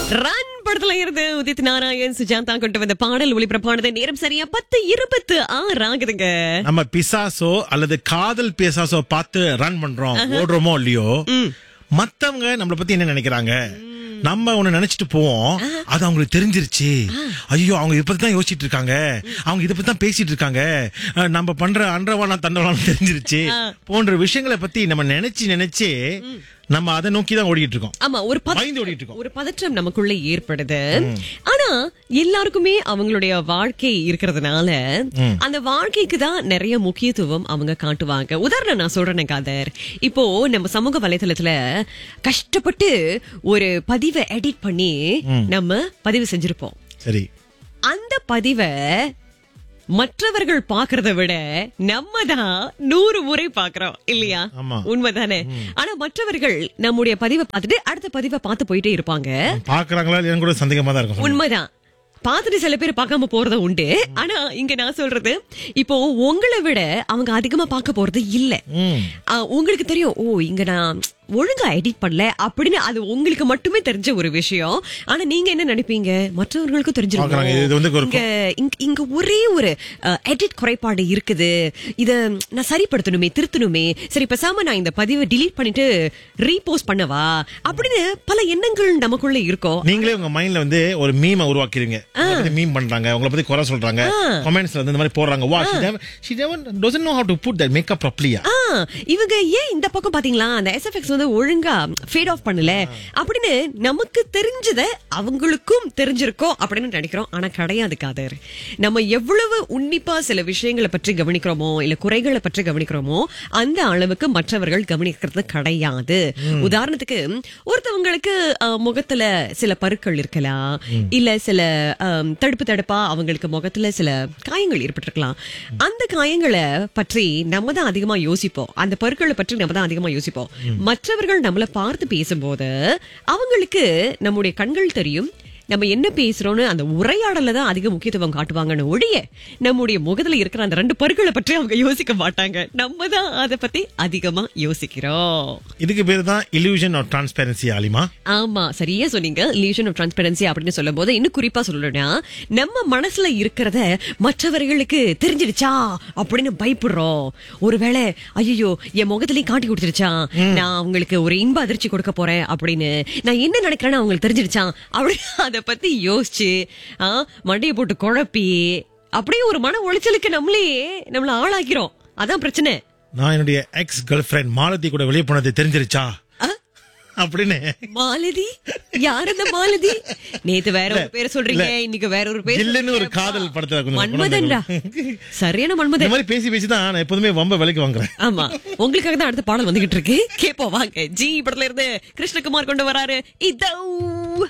Run படத்துல இருந்து உதித் நாராயண் சுஜாதா கொண்டு வந்த பாடல் ஒளிபரப்பானது நேரம் சரியா பத்து இருபத்து ஆறு ஆகுதுங்க நம்ம பிசாசோ அல்லது காதல் பிசாசோ பார்த்து ரன் பண்றோம் ஓடுறோமோ இல்லையோ மத்தவங்க நம்மள பத்தி என்ன நினைக்கிறாங்க நம்ம ஒண்ணு நினைச்சிட்டு போவோம் அது அவங்களுக்கு தெரிஞ்சிருச்சு ஐயோ அவங்க இத பத்தி தான் யோசிச்சிட்டு இருக்காங்க அவங்க இத பத்தி தான் பேசிட்டு இருக்காங்க அஹ், நம்ம பண்ற அன்றவானா தண்டவானம் தெரிஞ்சிருச்சு போன்ற விஷயங்களை பத்தி நம்ம நினைச்சு நினைச்சு நம்ம அதை நோக்கி தான் ஓடிட்டு இருக்கோம் ஆமா ஒரு பத- பயந்து ஓடிட்டு இருக்கோம் ஒரு பதற்றம் நமக்குள்ள ஏற்படுது ஆனா எல்லாருக்குமே அவங்களுடைய வாழ்க்கை இருக்கிறதுனால அந்த வாழ்க்கைக்கு தான் நிறைய முக்கியத்துவம் அவங்க காட்டுவாங்க உதாரணம் நான் சொல்றேன் காதர் இப்போ நம்ம சமூக வலைதளத்துல கஷ்டப்பட்டு ஒரு பதிவை எடிட் பண்ணி நம்ம பதிவு செஞ்சிருப்போம் சரி அந்த பதிவை மற்றவர்கள் பாக்குறத விட நம்ம தான் நூறு முறை பாக்குறோம் இல்லையா ஆமா. உண்மைதானே ஆனா மற்றவர்கள் நம்முடைய பதிவை பார்த்துட்டு அடுத்த பதிவை பார்த்து போயிட்டே இருப்பாங்க பாக்குறாங்களா இல்லையான்னு கூட சந்தேகமா தான் இருக்கும் உண்மைதான் பார்த்துட்டு சில பேர் பார்க்காம போறது உண்டு ஆனா இங்க நான் சொல்றது இப்போ உங்களை விட அவங்க அதிகமா பார்க்க போறது இல்ல ம். ஆ, உங்களுக்கு தெரியும் ஓ இங்க நான் ஒழுங்கா எடிட் பண்ணல அப்படின்னு அது உங்களுக்கு மட்டுமே தெரிஞ்ச ஒரு விஷயம் ஆனா நீங்க என்ன நினைப்பீங்க மற்றவர்களுக்கும் பார்க்கறாங்க. இது வந்து தெரிஞ்சிருக்கும் ஒரு இங்க இங்க- இங்க ஒரே ஒரு எடிட் குறைபாடு இருக்குது இத நான் சரிப்படுத்தணுமே திருத்தணுமே சரி பேசாம நான் இந்த பதிவை delete பண்ணிட்டு ரீபோஸ்ட் பண்ணவா அப்படின்னு பல எண்ணங்கள் நமக்குள்ள இருக்கும் நீங்களே உங்க மைண்ட்ல வந்து ஒரு மீமை உருவாக்கிடுங்க உங்களை பத்தி மீம் பண்றாங்க உங்களை பத்தி குறை சொல்றாங்க கமெண்ட்ஸ்ல வந்து இந்த மாதிரி போடுறாங்க வா she never she never doesn't know how to put that makeup properly ஆ, இவங்க ஏன் இந்த பக்கம் பாத்தீங்களா அந்த எஸ்எஃப்எக்ஸ் வந்து ஒழுங்கா ஃபேட் ஆஃப் பண்ணல அப்படின்னு நமக்கு தெரிஞ்சத அவங்களுக்கும் தெரிஞ்சிருக்கோம் அப்படின்னு நினைக்கிறோம் ஆனா கிடையாது காதர் நம்ம எவ்வளவு உன்னிப்பா சில விஷயங்களை பற்றி கவனிக்கிறோமோ இல்ல குறைகளை பற்றி கவனிக்கிறோமோ அந்த அளவுக்கு மற்றவர்கள் கவனிக்கிறது கிடையாது உதாரணத்துக்கு ஒருத்தவங்களுக்கு ஆ, முகத்துல சில பருக்கள் இருக்கலாம் இல்ல சில ஆம், தடுப்பு தடுப்பா அவங்களுக்கு முகத்துல சில காயங்கள் ஏற்பட்டிருக்கலாம் அந்த காயங்களை பற்றி நம்ம தான் அதிகமா யோசிப்போம் அந்த பருக்களை பற்றி நம்ம தான் அதிகமா யோசிப்போம் மற்றவர்கள் நம்மள பார்த்து பேசும்போது அவங்களுக்கு நம்முடைய கண்கள் தெரியும் நம்ம என்ன பேசுறோம்னு அந்த உரையாடல தான் அதிக முக்கியத்துவம் காட்டுவாங்கன்னு ஒழிய நம்முடைய முகத்துல இருக்கிற அந்த ரெண்டு பருக்களை பற்றி அவங்க யோசிக்க மாட்டாங்க நம்ம தான் அதை பத்தி அதிகமா யோசிக்கிறோம் இதுக்கு பேர் தான் illusion of transparency ஆலிமா ஆமா சரியா சொன்னீங்க illusion of transparency அப்படின்னு சொல்லும் போது இன்னும் குறிப்பா சொல்லணும்னா நம்ம மனசுல இருக்கிறத மற்றவர்களுக்கு தெரிஞ்சிடுச்சா அப்படின்னு பயப்படுறோம் ஒருவேளை ஐயோ என் முகத்திலேயே காட்டி கொடுத்துருச்சா நான் அவங்களுக்கு ஒரு இன்ப அதிர்ச்சி கொடுக்க போறேன் அப்படின்னு நான் என்ன நினைக்கிறேன்னு அவங்களுக்கு தெரிஞ்சிடுச்சா அப்படி அதை பத்தி யோசிச்சு ஆ, மண்டையை போட்டு குழப்பி அப்படியே ஒரு மன உளைச்சலுக்கு நம்மளே நம்மள ஆளாக்கிறோம் அதான் பிரச்சனை நான் என்னுடைய எக்ஸ் கேர்ள் ஃபிரெண்ட் மாலதி கூட வெளியே போனது தெரிஞ்சிருச்சா அப்படின்னு மாலதி யார் அந்த மாலதி நேத்து வேற ஒரு பேர் சொல்றீங்க இன்னைக்கு வேற ஒரு பேர் ஜில்லுன்னு ஒரு சொல்றீங்க. காதல் படத்துல கொஞ்சம் மன்மதன்டா சரியான இந்த மன்மதன் மாதிரி பேசி பேசி தான் நான் எப்போதுமே வம்ப விலைக்கு வாங்குறேன் ஆமா உங்களுக்காக தான் அடுத்த பாடல் வந்துகிட்டு இருக்கு கேப்போம் வாங்க ஜி படத்துல இருந்து கிருஷ்ணகுமார் கொண்டு வராரு இதோ